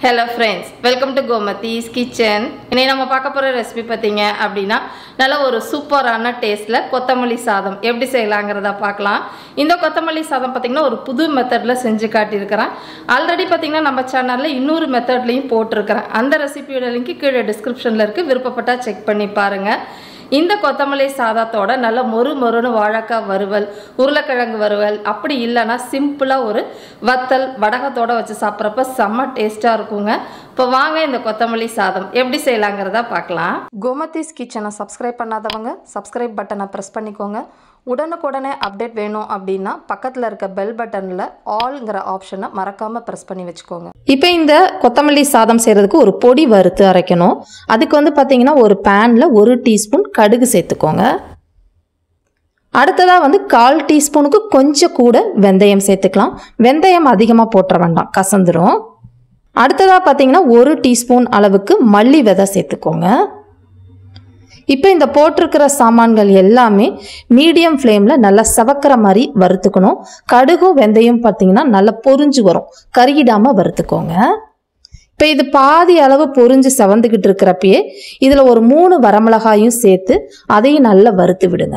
hello friends welcome to Gomathi's kitchen இன்னைக்கு நம்ம பார்க்க போகிற ரெசிபி பார்த்தீங்க அப்படின்னா நல்ல ஒரு சூப்பரான டேஸ்ட்டில் கொத்தமல்லி சாதம் எப்படி செய்யலாங்கிறத பார்க்கலாம் இந்த கொத்தமல்லி சாதம் பார்த்திங்கன்னா ஒரு புது மெத்தடில் செஞ்சு காட்டியிருக்கிறேன் ஆல்ரெடி பார்த்திங்கன்னா நம்ம சேனலில் இன்னொரு மெத்தட்லையும் போட்டிருக்கிறேன் அந்த ரெசிபியோட லிங்க் கீழே டிஸ்கிரிப்ஷனில் இருக்குது விருப்பப்பட்டால் செக் பண்ணி பாருங்கள் இந்த கொத்தமல்லி சாதத்தோட நல்ல மொறு மொறுன்னு வாழைக்காய் வறுவல் உருளைக்கிழங்கு வறுவல் அப்படி இல்லைன்னா சிம்பிளாக ஒரு வத்தல் வடகத்தோட வச்சு சாப்பிட்றப்ப செம்ம டேஸ்ட்டாக இருக்குங்க இப்போ வாங்க இந்த கொத்தமல்லி சாதம் எப்படி செய்யலாங்கிறத பார்க்கலாம் கோமதிஸ் கிச்சனை சப்ஸ்கிரைப் பண்ணாதவங்க சப்ஸ்கிரைப் பட்டனை ப்ரெஸ் பண்ணிக்கோங்க உடனுக்குடனே அப்டேட் வேணும் அப்படின்னா பக்கத்தில் இருக்க பெல் பட்டனில் ஆல்ங்கிற ஆப்ஷனை மறக்காமல் ப்ரெஸ் பண்ணி வச்சுக்கோங்க இப்போ இந்த கொத்தமல்லி சாதம் செய்கிறதுக்கு ஒரு பொடி வறுத்து அரைக்கணும் அதுக்கு வந்து பார்த்தீங்கன்னா ஒரு பேனில் ஒரு டீஸ்பூன் கடுகு சேர்த்துக்கோங்க அடுத்ததாக வந்து கால் டீஸ்பூனுக்கு கொஞ்சம் கூட வெந்தயம் சேர்த்துக்கலாம் வெந்தயம் அதிகமாக போட்டுற வேண்டாம் கசந்துரும் அடுத்ததாக பார்த்தீங்கன்னா ஒரு டீஸ்பூன் அளவுக்கு மல்லி விதை சேர்த்துக்கோங்க இப்போ இந்த போட்டிருக்கிற சாமான்கள் எல்லாமே மீடியம் ஃப்ளேமில் நல்லா சவக்கிற மாதிரி வறுத்துக்கணும் கடுகும் வெந்தயம் பார்த்தீங்கன்னா நல்லா பொரிஞ்சு வரும் கருகிடாமல் வறுத்துக்கோங்க இப்போ இது பாதி அளவு பொரிஞ்சு செவந்துக்கிட்டு இருக்கிறப்பயே இதில் ஒரு மூணு வரமிளகாயும் சேர்த்து அதையும் நல்லா வறுத்து விடுங்க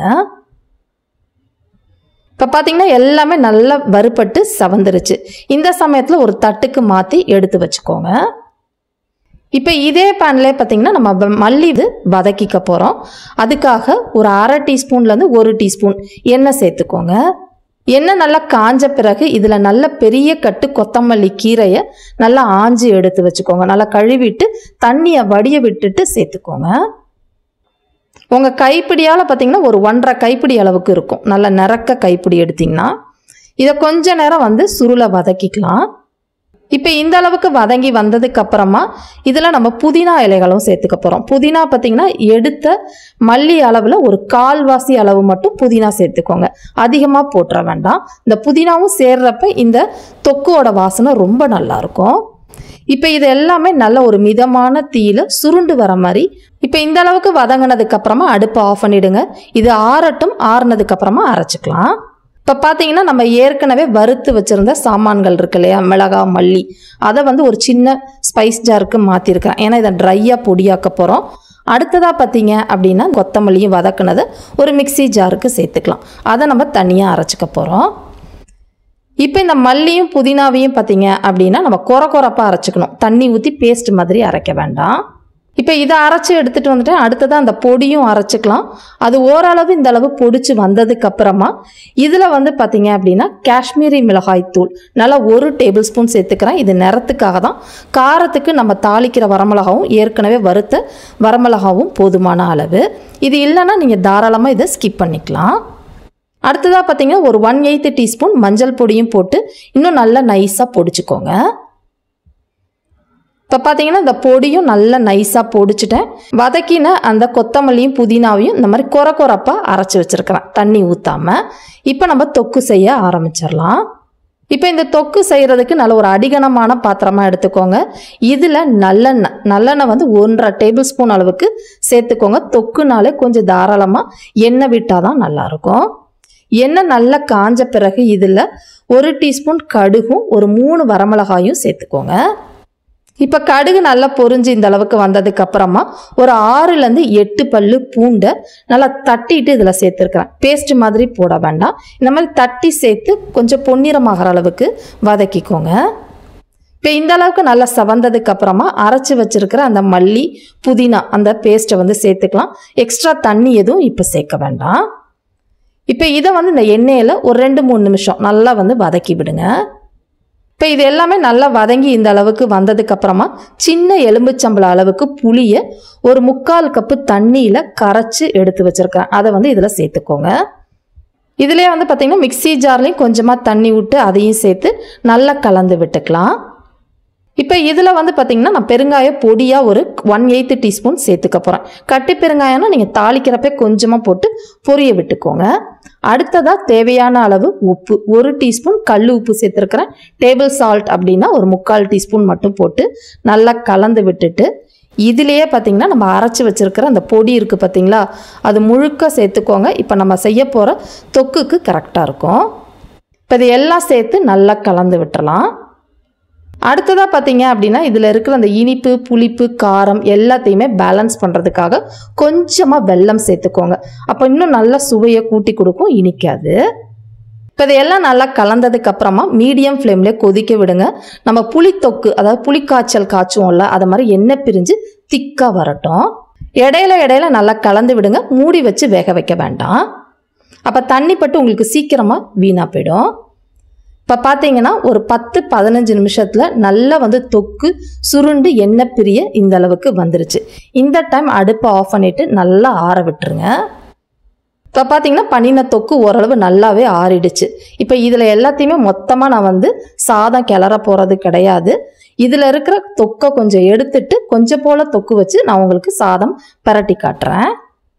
இப்போ பார்த்தீங்கன்னா எல்லாமே நல்லா வறுபட்டு செவந்துருச்சு இந்த சமயத்தில் ஒரு தட்டுக்கு மாற்றி எடுத்து வச்சுக்கோங்க இப்போ இதே பேன்லேயே பார்த்தீங்கன்னா நம்ம வ- மல்லி இது வதக்கிக்க போகிறோம் அதுக்காக ஒரு அரை டீஸ்பூன்லேருந்து ஒரு டீஸ்பூன் எண்ணெய் சேர்த்துக்கோங்க எண்ணெய் நல்லா காஞ்ச பிறகு இதில் நல்ல பெரிய கட்டு கொத்தமல்லி கீரையை நல்லா ஆஞ்சி எடுத்து வச்சுக்கோங்க நல்லா கழுவிட்டு தண்ணியை வடிய விட்டுட்டு சேர்த்துக்கோங்க உங்கள் கைப்பிடியால் பார்த்தீங்கன்னா ஒரு ஒன்றரை கைப்பிடி அளவுக்கு இருக்கும் நல்லா நிறக்க கைப்பிடி எடுத்திங்கன்னா இதை கொஞ்ச நேரம் வந்து சுருளை வதக்கிக்கலாம் இப்போ இந்த அளவுக்கு வதங்கி வந்ததுக்கு அப்புறமா இதில் நம்ம புதினா இலைகளும் சேர்த்துக்க போகிறோம் புதினா பார்த்தீங்கன்னா எடுத்த மல்லி அளவில் ஒரு கால்வாசி அளவு மட்டும் புதினா சேர்த்துக்கோங்க அதிகமாக போட்டுற வேண்டாம் இந்த புதினாவும் சேர்றப்ப இந்த தொக்குவோட வாசனை ரொம்ப நல்லா இருக்கும் இப்போ இது எல்லாமே நல்ல ஒரு மிதமான தீயில சுருண்டு வர மாதிரி இப்போ இந்த அளவுக்கு வதங்கினதுக்கு அப்புறமா அடுப்பை ஆஃப் பண்ணிடுங்க இது ஆறட்டும் ஆறுனதுக்கு அப்புறமா அரைச்சிக்கலாம் இப்போ பார்த்தீங்கன்னா நம்ம ஏற்கனவே வறுத்து வச்சிருந்த சாமான்கள் இருக்கு இல்லையா மிளகா மல்லி அதை வந்து ஒரு சின்ன ஸ்பைஸ் ஜாருக்கு மாற்றிருக்கிறேன் ஏன்னா இதை ட்ரையாக பொடியாக்க போகிறோம் அடுத்ததாக பார்த்தீங்க அப்படின்னா கொத்தமல்லியும் வதக்குனதை ஒரு மிக்ஸி ஜாருக்கு சேர்த்துக்கலாம் அதை நம்ம தனியாக அரைச்சிக்க போகிறோம் இப்போ இந்த மல்லியும் புதினாவையும் பார்த்தீங்க அப்படின்னா நம்ம குறை குறைப்பாக அரைச்சிக்கணும் தண்ணி ஊற்றி பேஸ்ட் மாதிரி அரைக்க வேண்டாம் இப்போ இதை அரைச்சி எடுத்துகிட்டு வந்துட்டு அடுத்ததாக அந்த பொடியும் அரைச்சிக்கலாம் அது ஓரளவு இந்த அளவு பொடிச்சு வந்ததுக்கு அப்புறமா இதில் வந்து பார்த்தீங்க அப்படின்னா காஷ்மீரி மிளகாய் தூள் நல்லா ஒரு டேபிள் ஸ்பூன் சேர்த்துக்கிறேன் இது நிறத்துக்காக தான் காரத்துக்கு நம்ம தாளிக்கிற வரமிளகாவும் ஏற்கனவே வறுத்த வரமிளகாவும் போதுமான அளவு இது இல்லைன்னா நீங்கள் தாராளமாக இதை ஸ்கிப் பண்ணிக்கலாம் அடுத்ததாக பார்த்தீங்கன்னா ஒரு ஒன் எயித்து டீஸ்பூன் மஞ்சள் பொடியும் போட்டு இன்னும் நல்லா நைஸாக பொடிச்சுக்கோங்க இப்போ பார்த்தீங்கன்னா இந்த பொடியும் நல்லா நைஸாக பொடிச்சிட்டேன் வதக்கின அந்த கொத்தமல்லியும் புதினாவையும் இந்த மாதிரி குறை குறைப்பாக அரைச்சி வச்சுருக்கிறேன் தண்ணி ஊற்றாமல் இப்போ நம்ம தொக்கு செய்ய ஆரம்பிச்சிடலாம் இப்போ இந்த தொக்கு செய்கிறதுக்கு நல்ல ஒரு அடிகனமான பாத்திரமாக எடுத்துக்கோங்க இதில் நல்லெண்ணெய் நல்லெண்ணெய் வந்து ஒன்றரை டேபிள் ஸ்பூன் அளவுக்கு சேர்த்துக்கோங்க தொக்குனாலே கொஞ்சம் தாராளமாக எண்ணெய் விட்டால் தான் நல்லாயிருக்கும் எண்ணெய் நல்லா காஞ்ச பிறகு இதில் ஒரு டீஸ்பூன் கடுகும் ஒரு மூணு வரமிளகாயும் சேர்த்துக்கோங்க இப்போ கடுகு நல்லா பொரிஞ்சு இந்த அளவுக்கு வந்ததுக்கு அப்புறமா ஒரு ஆறுலேருந்து எட்டு பல்லு பூண்டை நல்லா தட்டிட்டு இதில் சேர்த்துருக்குறேன் பேஸ்ட் மாதிரி போட வேண்டாம் இந்த மாதிரி தட்டி சேர்த்து கொஞ்சம் பொன்னிறமாகிற அளவுக்கு வதக்கிக்கோங்க இப்போ இந்த அளவுக்கு நல்லா சவந்ததுக்கு அப்புறமா அரைச்சி வச்சிருக்கிற அந்த மல்லி புதினா அந்த பேஸ்ட்டை வந்து சேர்த்துக்கலாம் எக்ஸ்ட்ரா தண்ணி எதுவும் இப்போ சேர்க்க வேண்டாம் இப்போ இதை வந்து இந்த எண்ணெயில் ஒரு ரெண்டு மூணு நிமிஷம் நல்லா வந்து வதக்கி விடுங்க இப்போ இது எல்லாமே நல்லா வதங்கி இந்த அளவுக்கு வந்ததுக்கு அப்புறமா சின்ன எலும்புச்சம்பள அளவுக்கு புளியை ஒரு முக்கால் கப்பு தண்ணியில் கரைச்சி எடுத்து வச்சிருக்கேன் அதை வந்து இதில் சேர்த்துக்கோங்க இதுலேயே வந்து பார்த்திங்கன்னா மிக்ஸி ஜார்லேயும் கொஞ்சமாக தண்ணி விட்டு அதையும் சேர்த்து நல்லா கலந்து விட்டுக்கலாம் இப்போ இதில் வந்து பார்த்திங்கன்னா நான் பெருங்காய பொடியாக ஒரு ஒன் எயித்து டீஸ்பூன் சேர்த்துக்க போகிறேன் கட்டி பெருங்காயம்னா நீங்கள் தாளிக்கிறப்ப கொஞ்சமாக போட்டு பொரிய விட்டுக்கோங்க அடுத்ததாக தேவையான அளவு உப்பு ஒரு டீஸ்பூன் கல் உப்பு சேர்த்துருக்கிறேன் டேபிள் சால்ட் அப்படின்னா ஒரு முக்கால் டீஸ்பூன் மட்டும் போட்டு நல்லா கலந்து விட்டுட்டு இதுலேயே பார்த்தீங்கன்னா நம்ம அரைச்சி வச்சிருக்கிற அந்த பொடி இருக்குது பார்த்தீங்களா அது முழுக்க சேர்த்துக்கோங்க இப்போ நம்ம செய்ய போகிற தொக்குக்கு கரெக்டாக இருக்கும் இப்போ இது எல்லாம் சேர்த்து நல்லா கலந்து விட்டுறலாம் அடுத்ததாக பார்த்தீங்க அப்படின்னா இதில் இருக்கிற அந்த இனிப்பு புளிப்பு காரம் எல்லாத்தையுமே பேலன்ஸ் பண்ணுறதுக்காக கொஞ்சமாக வெல்லம் சேர்த்துக்கோங்க அப்போ இன்னும் நல்லா சுவையை கூட்டி கொடுக்கும் இனிக்காது இப்போ இதையெல்லாம் நல்லா கலந்ததுக்கு அப்புறமா மீடியம் ஃப்ளேம்லேயே கொதிக்க விடுங்க நம்ம புளித்தொக்கு அதாவது புளிக்காய்ச்சல் காய்ச்சுவோம்ல அது மாதிரி எண்ணெய் பிரிஞ்சு திக்காக வரட்டும் இடையில இடையில நல்லா கலந்து விடுங்க மூடி வச்சு வேக வைக்க வேண்டாம் அப்போ தண்ணி பட்டு உங்களுக்கு சீக்கிரமாக வீணாக போயிடும் இப்போ பார்த்தீங்கன்னா ஒரு பத்து பதினஞ்சு நிமிஷத்தில் நல்லா வந்து தொக்கு சுருண்டு எண்ணெய் பிரிய இந்த அளவுக்கு வந்துருச்சு இந்த டைம் அடுப்பை ஆஃப் பண்ணிவிட்டு நல்லா ஆற விட்டுருங்க இப்போ பார்த்தீங்கன்னா பண்ணின தொக்கு ஓரளவு நல்லாவே ஆறிடுச்சு இப்போ இதில் எல்லாத்தையுமே மொத்தமாக நான் வந்து சாதம் கிளற போகிறது கிடையாது இதில் இருக்கிற தொக்கை கொஞ்சம் எடுத்துட்டு கொஞ்சம் போல் தொக்கு வச்சு நான் உங்களுக்கு சாதம் பரட்டி காட்டுறேன்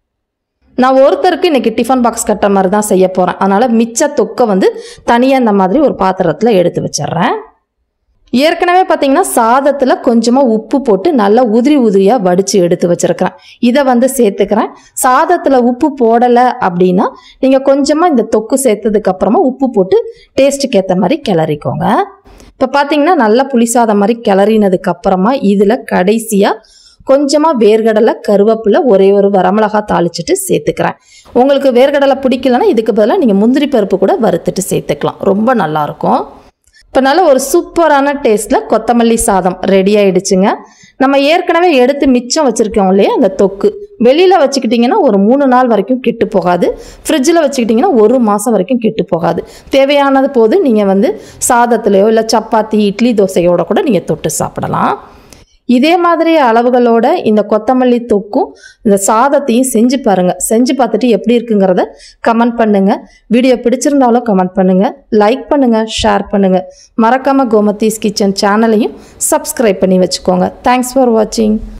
நான் ஒருத்தருக்கு இன்னைக்கு டிஃபன் பாக்ஸ் கட்டுற மாதிரி தான் செய்ய போகிறேன் அதனால் மிச்ச தொக்கை வந்து தனியாக இந்த மாதிரி ஒரு பாத்திரத்தில் எடுத்து வச்சிடுறேன் ஏற்கனவே பார்த்தீங்கன்னா சாதத்தில் கொஞ்சமாக உப்பு போட்டு நல்லா உதிரி உதிரியாக வடித்து எடுத்து வச்சுருக்கிறேன் இதை வந்து சேர்த்துக்கிறேன் சாதத்தில் உப்பு போடலை அப்படின்னா நீங்கள் கொஞ்சமாக இந்த தொக்கு சேர்த்ததுக்கு அப்புறமா உப்பு போட்டு டேஸ்ட்டுக்கு ஏற்ற மாதிரி கிளறிக்கோங்க இப்போ பார்த்தீங்கன்னா நல்லா புளிசாதம் மாதிரி கிளறினதுக்கு அப்புறமா இதில் கடைசியாக கொஞ்சமாக வேர்கடலை கருவேப்பிலை ஒரே ஒரு வரமிளகா தாளிச்சிட்டு சேர்த்துக்கிறேன் உங்களுக்கு வேர்கடலை பிடிக்கலன்னா இதுக்கு பதிலாக நீங்கள் முந்திரி பருப்பு கூட வறுத்துட்டு சேர்த்துக்கலாம் ரொம்ப நல்லாயிருக்கும் இப்போ நல்ல ஒரு சூப்பரான டேஸ்ட்டில் கொத்தமல்லி சாதம் ரெடி ஆயிடுச்சுங்க நம்ம ஏற்கனவே எடுத்து மிச்சம் வச்சுருக்கோம் இல்லையா அந்த தொக்கு வெளியில் வச்சுக்கிட்டிங்கன்னா ஒரு மூணு நாள் வரைக்கும் கெட்டு போகாது ஃப்ரிட்ஜில் வச்சுக்கிட்டிங்கன்னா ஒரு மாதம் வரைக்கும் கெட்டு போகாது தேவையானது போது நீங்கள் வந்து சாதத்துலேயோ இல்லை சப்பாத்தி இட்லி தோசையோட கூட நீங்கள் தொட்டு சாப்பிடலாம் இதே மாதிரி அளவுகளோட இந்த கொத்தமல்லி தொக்கும் இந்த சாதத்தையும் செஞ்சு பாருங்க செஞ்சு பார்த்துட்டு எப்படி இருக்குங்கிறத கமெண்ட் பண்ணுங்க வீடியோ பிடிச்சிருந்தாலும் கமெண்ட் பண்ணுங்க லைக் பண்ணுங்க ஷேர் பண்ணுங்க மறக்காம கோமதீஸ் கிச்சன் சேனலையும் சப்ஸ்கிரைப் பண்ணி வச்சுக்கோங்க தேங்க்ஸ் ஃபார் வாட்சிங்